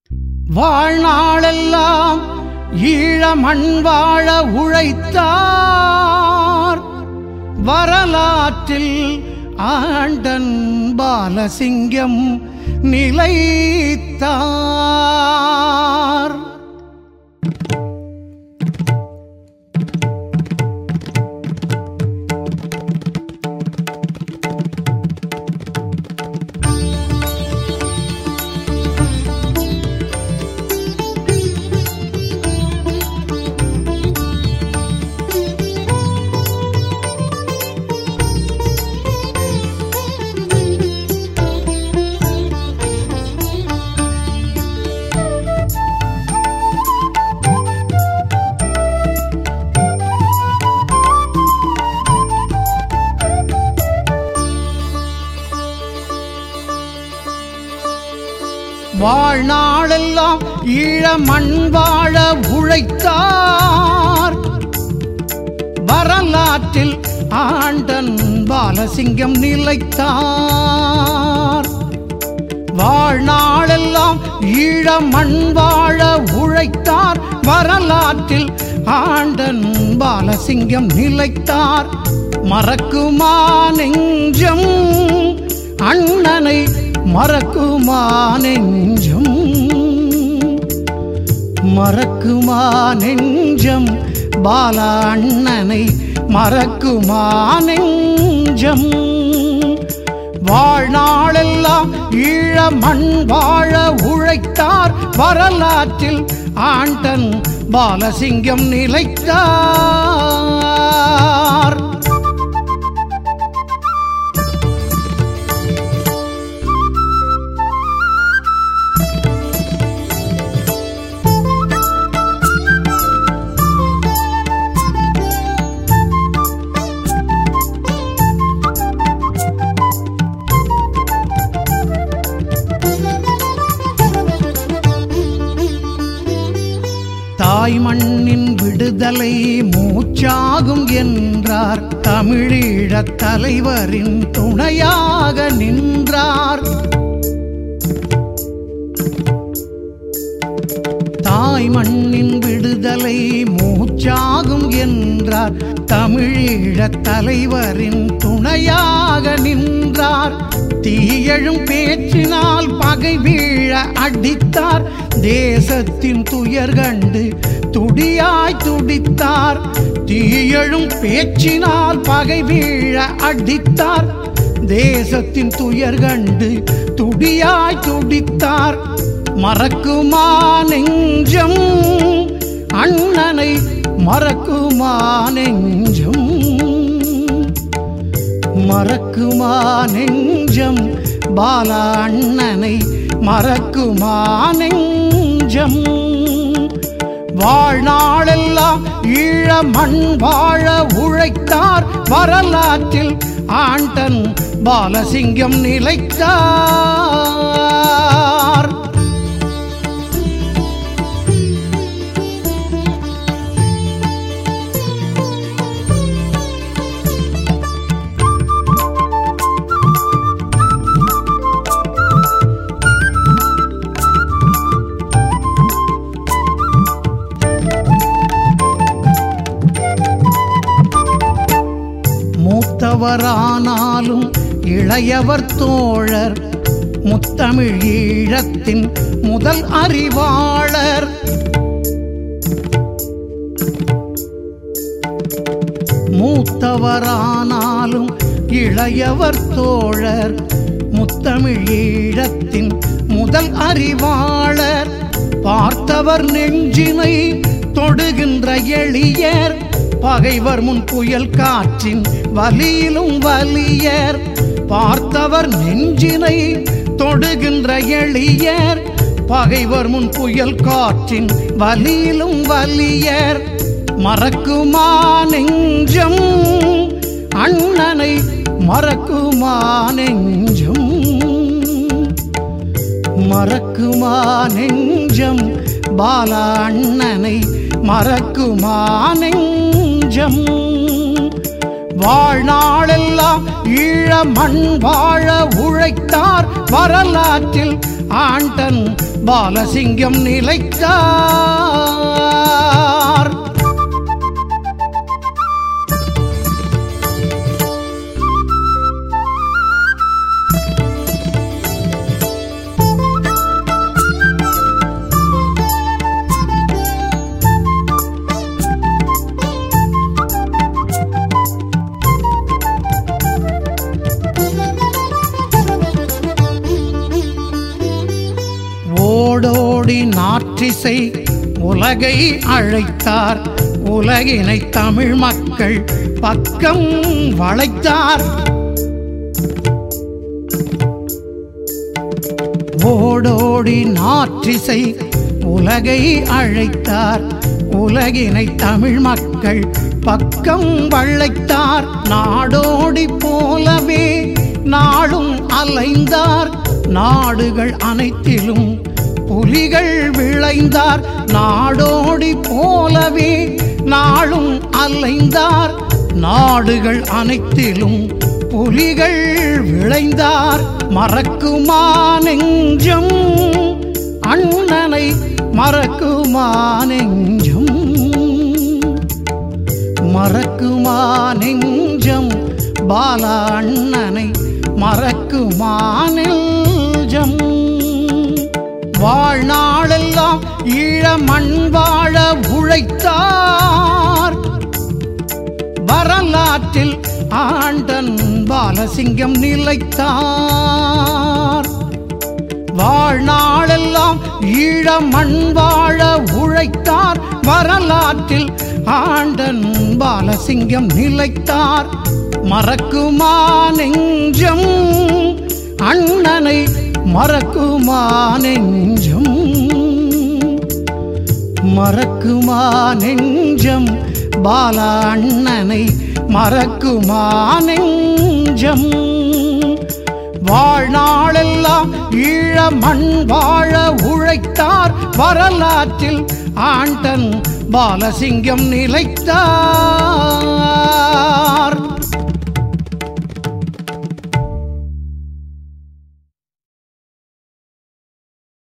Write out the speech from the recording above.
வாழ்நாளெல்லாம் ஈழ மண் வாழ உழைத்தார் வரலாற்றில் ஆண்டன் பாலசிங்கம் நிலைத்தார் வாழ்நாளெல்லாம் ஈழ மண் வாழ உழைத்தார் வரலாற்றில் ஆண்டன் பாலசிங்கம் நிலைத்தார் வாழ்நாளெல்லாம் ஈழ மண் வாழ உழைத்தார் வரலாற்றில் ஆண்டன் பாலசிங்கம் நிலைத்தார் மறக்குமா நெஞ்சம் அண்ணனை மறக்குமா நெஞ்சம் மறக்குமா நெஞ்சம் பாலா அண்ணனை மறக்குமா நெஞ்சம் வாழ்நாளெல்லாம் ஈழ மண் வாழ உழைத்தார் வரலாற்றில் ஆண்டன் பாலசிங்கம் நிலைத்தார் தாய் மண்ணின் விடுதலை மூச்சாகும் என்றார் தமிழீழத் தலைவரின் துணையாக நின்றார் தாய் மண்ணின் விடுதலை மூச்சாகும் என்றார் தமிழீழத் தலைவரின் துணையாக நின்றார் தீயழும் பேச்சினால் பகை வீழ அடித்தார் தேசத்தின் துயர் கண்டு துடியாய் துடித்தார் தீயழும் பேச்சினால் பகை வீழ அடித்தார் தேசத்தின் துயர் கண்டு துடியாய் துடித்தார் மறக்குமா நெஞ்சம் அண்ணனை மறக்குமா நெஞ்சம் மறக்குமா நெஞ்சம் பாலா அண்ணனை மறக்குமா நெஞ்சம் வாழ்நாளெல்லாம் ஈழ மண் வாழ உழைத்தார் வரலாற்றில் ஆண்டன் பாலசிங்கம் நிலைத்தார் மூத்தவரானாலும் இளையவர் தோழர் முத்தமிழ் ஈழத்தின் முதல் அறிவாளர் மூத்தவரானாலும் இளையவர் தோழர் முத்தமிழ் ஈழத்தின் முதல் அறிவாளர் பார்த்தவர் நெஞ்சினை தொடுகின்ற எளியர் பகைவர் முன் புயல் காற்றின் வலியிலும் வலியர் பார்த்தவர் நெஞ்சினை தொடுகின்ற எளியர் பகைவர் முன் புயல் காற்றின் வலியிலும் வலியர் மறக்குமா நெஞ்சம் அண்ணனை மறக்குமா நெஞ்சம் மறக்குமா நெஞ்சம் பாலா அண்ணனை மறக்குமா நெஞ்சம் வாழ்நாளெல்லாம் ஈழ மண் வாழ உழைத்தார் வரலாற்றில் ஆண்டன் பாலசிங்கம் நிலைத்தார் ஓடோடி நாற்றிசை உலகை அழைத்தார் உலகினை தமிழ் மக்கள் பக்கம் வளைத்தார் ஓடோடி நாற்றிசை உலகை அழைத்தார் உலகினை தமிழ் மக்கள் பக்கம் வளைத்தார் நாடோடி போலவே நாளும் அலைந்தார் நாடுகள் அனைத்திலும் புலிகள் விளைந்தார் நாடோடி போலவே நாளும் அலைந்தார் நாடுகள் அனைத்திலும் புலிகள் விளைந்தார் மறக்குமா நெஞ்சம் அண்ணனை மறக்குமா நெஞ்சம் மறக்குமா நெஞ்சம் பாலா அண்ணனை மறக்குமா நெஞ்சம் வாழ்நாளெல்லாம் ஈழ மண் வாழ உழைத்தார் வரலாற்றில் ஆண்டன் பாலசிங்கம் நிலைத்தார் வாழ்நாளெல்லாம் ஈழ மண் வாழ உழைத்தார் வரலாற்றில் ஆண்டன் பாலசிங்கம் நிலைத்தார் மறக்குமா நெஞ்சம் அண்ணனை மறக்குமா நெஞ்சம் மறக்குமா நெஞ்சம் பாலா அண்ணனை மறக்குமா நெஞ்சம் வாழ்நாளெல்லாம் ஈழ மண் வாழ உழைத்தார் வரலாற்றில் ஆண்டன் பாலசிங்கம் நிலைத்தார்